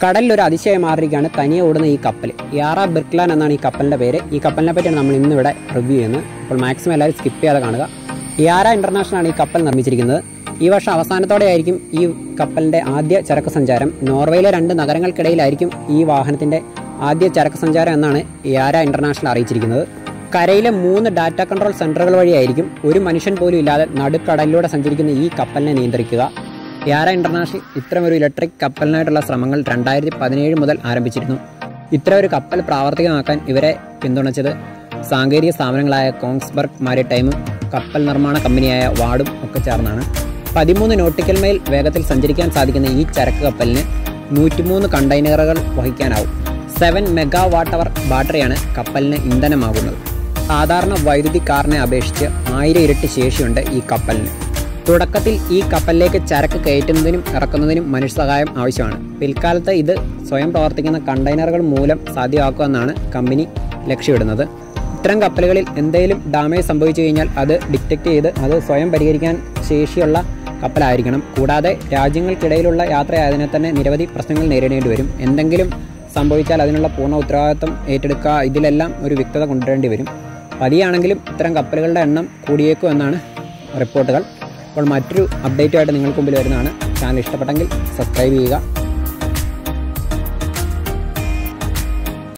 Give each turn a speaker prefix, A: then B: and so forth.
A: കടലിൽ ഒരു അതിശയം മാറിയിരിക്കുകയാണ് തനിയെ ഓടുന്ന ഈ കപ്പൽ യാറ ബിർക്ലാൻ എന്നാണ് ഈ കപ്പലിൻ്റെ പേര് ഈ കപ്പലിനെ പറ്റിയാണ് നമ്മൾ ഇന്നിവിടെ റിവ്യൂ ചെയ്യുന്നത് അപ്പോൾ മാക്സിമം എല്ലാവരും സ്കിപ്പ് ചെയ്യാതെ കാണുക യാറ ഇൻ്റർനാഷണൽ ആണ് ഈ കപ്പൽ നിർമ്മിച്ചിരിക്കുന്നത് ഈ വർഷം അവസാനത്തോടെ ആയിരിക്കും ഈ കപ്പലിൻ്റെ ആദ്യ ചരക്ക് സഞ്ചാരം നോർവേയിലെ രണ്ട് നഗരങ്ങൾക്കിടയിലായിരിക്കും ഈ വാഹനത്തിൻ്റെ ആദ്യ ചരക്ക് സഞ്ചാരം എന്നാണ് യാര ഇൻ്റർനാഷണൽ അറിയിച്ചിരിക്കുന്നത് കരയിലെ മൂന്ന് ഡാറ്റ കൺട്രോൾ സെൻറ്ററുകൾ വഴിയായിരിക്കും ഒരു മനുഷ്യൻ പോലും ഇല്ലാതെ നടുക്കടലിലൂടെ സഞ്ചരിക്കുന്ന ഈ കപ്പലിനെ നിയന്ത്രിക്കുക യാര ഇന്റർനാഷണൽ ഇത്തരമൊരു ഇലക്ട്രിക് കപ്പലിനായിട്ടുള്ള ശ്രമങ്ങൾ രണ്ടായിരത്തി പതിനേഴ് മുതൽ ആരംഭിച്ചിരുന്നു ഇത്തരം ഒരു കപ്പൽ പ്രാവർത്തികമാക്കാൻ ഇവരെ പിന്തുണച്ചത് സാങ്കേതിക സ്ഥാപനങ്ങളായ കോങ്സ്ബർഗ് മാരിടൈമും കപ്പൽ നിർമ്മാണ കമ്പനിയായ വാർഡും ഒക്കെ ചേർന്നാണ് പതിമൂന്ന് നോട്ടിക്കൽ മൈൽ വേഗത്തിൽ സഞ്ചരിക്കാൻ സാധിക്കുന്ന ഈ ചരക്ക് കപ്പലിന് നൂറ്റിമൂന്ന് കണ്ടെയ്നറുകൾ വഹിക്കാനാവും സെവൻ മെഗാ വാട്ട് അവർ ബാറ്ററിയാണ് കപ്പലിന് ഇന്ധനമാകുന്നത് സാധാരണ വൈദ്യുതി കാറിനെ അപേക്ഷിച്ച് ആയിരം ഇരട്ടി ശേഷിയുണ്ട് ഈ കപ്പലിന് തുടക്കത്തിൽ ഈ കപ്പലിലേക്ക് ചരക്ക് കയറ്റുന്നതിനും ഇറക്കുന്നതിനും മനുഷ്യ സഹായം ആവശ്യമാണ് പിൽക്കാലത്ത് ഇത് സ്വയം പ്രവർത്തിക്കുന്ന കണ്ടെയ്നറുകൾ മൂലം സാധ്യമാക്കുമെന്നാണ് കമ്പനി ലക്ഷ്യമിടുന്നത് ഇത്തരം കപ്പലുകളിൽ എന്തെങ്കിലും ഡാമേജ് സംഭവിച്ചു കഴിഞ്ഞാൽ അത് ഡിറ്റക്ട് ചെയ്ത് അത് സ്വയം പരിഹരിക്കാൻ ശേഷിയുള്ള കപ്പലായിരിക്കണം കൂടാതെ രാജ്യങ്ങൾക്കിടയിലുള്ള യാത്രയായതിനെ തന്നെ നിരവധി പ്രശ്നങ്ങൾ നേരിടേണ്ടി വരും എന്തെങ്കിലും സംഭവിച്ചാൽ അതിനുള്ള പൂർണ്ണ ഉത്തരവാദിത്വം ഏറ്റെടുക്കുക ഇതിലെല്ലാം ഒരു വ്യക്തത കൊണ്ടുവരേണ്ടി വരും പതിയാണെങ്കിലും ഇത്തരം കപ്പലുകളുടെ എണ്ണം കൂടിയേക്കും എന്നാണ് റിപ്പോർട്ടുകൾ അപ്പോൾ മറ്റൊരു അപ്ഡേറ്റുമായിട്ട് നിങ്ങൾക്ക് മുമ്പിൽ വരുന്നതാണ് ചാനൽ ഇഷ്ടപ്പെട്ടെങ്കിൽ സബ്സ്ക്രൈബ് ചെയ്യുക